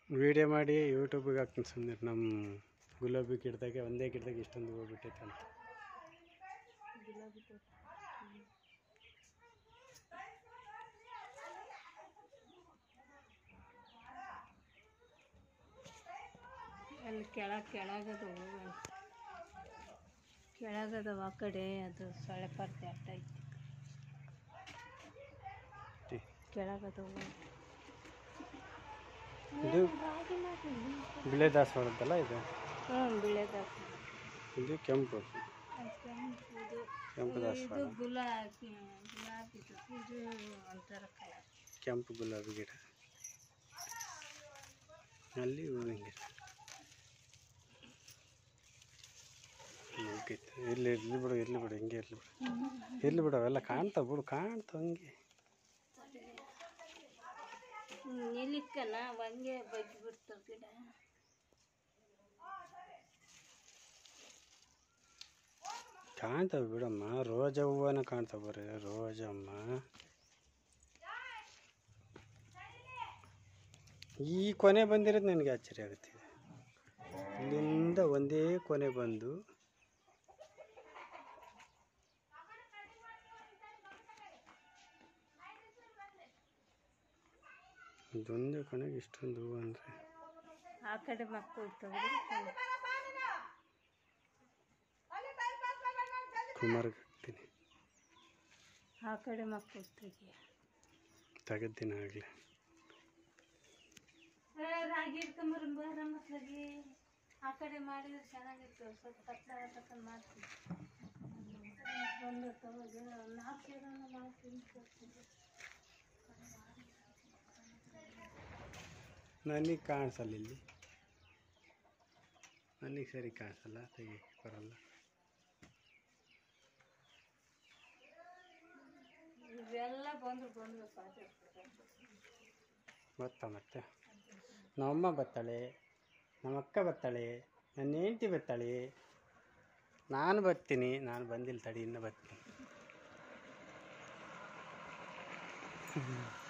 Video ಮಾಡಿ ಯೂಟ್ಯೂಬಿಗೆ ಹಾಕ್ತೀನಿ ಸುಮ್ಮನೆ ನಮ್ಮ ಗುಲಾಬಿ ಗಿಡದಾಗೆ ಒಂದೇ ಗಿಡದಾಗೆ ಇಷ್ಟೊಂದು ಹೂವು ಬಿಟ್ಟೈತೆ ಅಂತ ಗುಲಾಬಿ ತೋಟ ಅಲ್ಲಿ ಕೆಳಗೆ ಕೆಳಗದ ಹೂವು ಕೆಳಗದವ ಆ ಕಡೆ ಅದು ಸೊಳ್ಳೆ ಪರ್ದೆ ಅಟ್ಟ ಐತಿ ಟಿ. ಕೆಳಗದ ಹೂವು ಇದು ರಾಗಿ ಮಾಡಿ ಬಿಳೆ ದಾಸವಾಳದ್ದಲ್ಲ ಇದು ಹ್ಞೂ ಬಿಳೆದ ಇದು ಕೆಂಪು ಇದು ಕೆಂಪು ಇದು ದಾಸವಾಳ ಗುಲಾಬಿ ಗುಲಾಬಿ ಇದು ಒಂಥರ ಕಲರ್ ಕೆಂಪು ಗುಲಾಬಿ ಗಿಡ ಅಲ್ಲಿ ಹೂವಿನ ಗಿಡ ಮುಗೀತು ಇರ್ಲಿ ಇರ್ಲಿ ಬಿಡು ಇರ್ಲಿ ಬಿಡು ಹಿಂಗೆ ಇರ್ಲಿ ಬಿಡು ಇರ್ಲಿ ಬಿಡು ಅವೆಲ್ಲ ಕಾಣ್ತಾವ ಬಿಡು ಕಾಣ್ತಾವ ಹಂಗೆ ನಿಲಿಕ್ಕನ ಹಂಗೆ ಬಗ್ಗಿ ಬಿಡ್ತಾವ ಗಿಡ ಕಾಣ್ತಾವ ಬಿಡಮ್ಮ ರೋಜಾ ಹೂವನ ಕಾಣ್ತಾವ ಬರ್ರಿ ರೋಜಮ್ಮ ಈ ಕೊನೆ ಬಂದಿರೋದು ನನಗೆ ಆಶ್ಚರ್ಯ ಆಗುತ್ತೆ ಇಲ್ಲಿಂದ ಒಂದೇ ಕೊನೆ ಬಂದು ಇದೊಂದೇ ಕೊನೆಗೆ ಇಷ್ಟೊಂದು ಹೂವು ಅಂದರೆ ಆ ಕಡೆ ಮಕ್ಕಳು ತೆಗೆದು ಕುಮಾರ್ಗೆ ಹಾಕ್ತೀನಿ ಆ ಕಡೆ ಮಕ್ಕಳು ತೆಗಿ ತೆಗೆದಿನ ಆಗಲೇ ರಾಗಿ ಇಟ್ಕೊಂಬರ ಮಕ್ಳಿಗೆ ಆ ಕಡೆ ಮಾಡಿದ್ರೆ ಚೆನ್ನಾಗಿತ್ತು ಸ್ವಲ್ಪ ಕತ್ತಲ ತಕೊಂಡು ಮಾಡ್ತೀನಿ ಬಂದು ತಗೋದು ನಾಲ್ಕು ಸೇರೋಣ ಮಾಡ್ತೀನಿ ನನಗೆ ಕಾಣಿಸಲ್ಲ ಇಲ್ಲಿ ನನಗೆ ಸರಿ ಕಾಣಿಸಲ್ಲ ತೆಗಿ ಬರಲ್ಲ ಇವೆಲ್ಲ ಬಂದ್ರು ಬಂದ್ರು ಪಾತ್ರೆ ಗೊತ್ತಾ ಮತ್ತೆ ನಮ್ಮಮ್ಮ ಬರ್ತಾಳೆ ನಮ್ಮ ಅಕ್ಕ ಬರ್ತಾಳೆ ನನ್ನ ಹೆಂಡತಿ ಬರ್ತಾಳೆ ನಾನು ಬರ್ತೀನಿ ನಾನು ಬಂದಿಲ್ಲ ತಡಿ ಇನ್ನೂ ಬರ್ತೀನಿ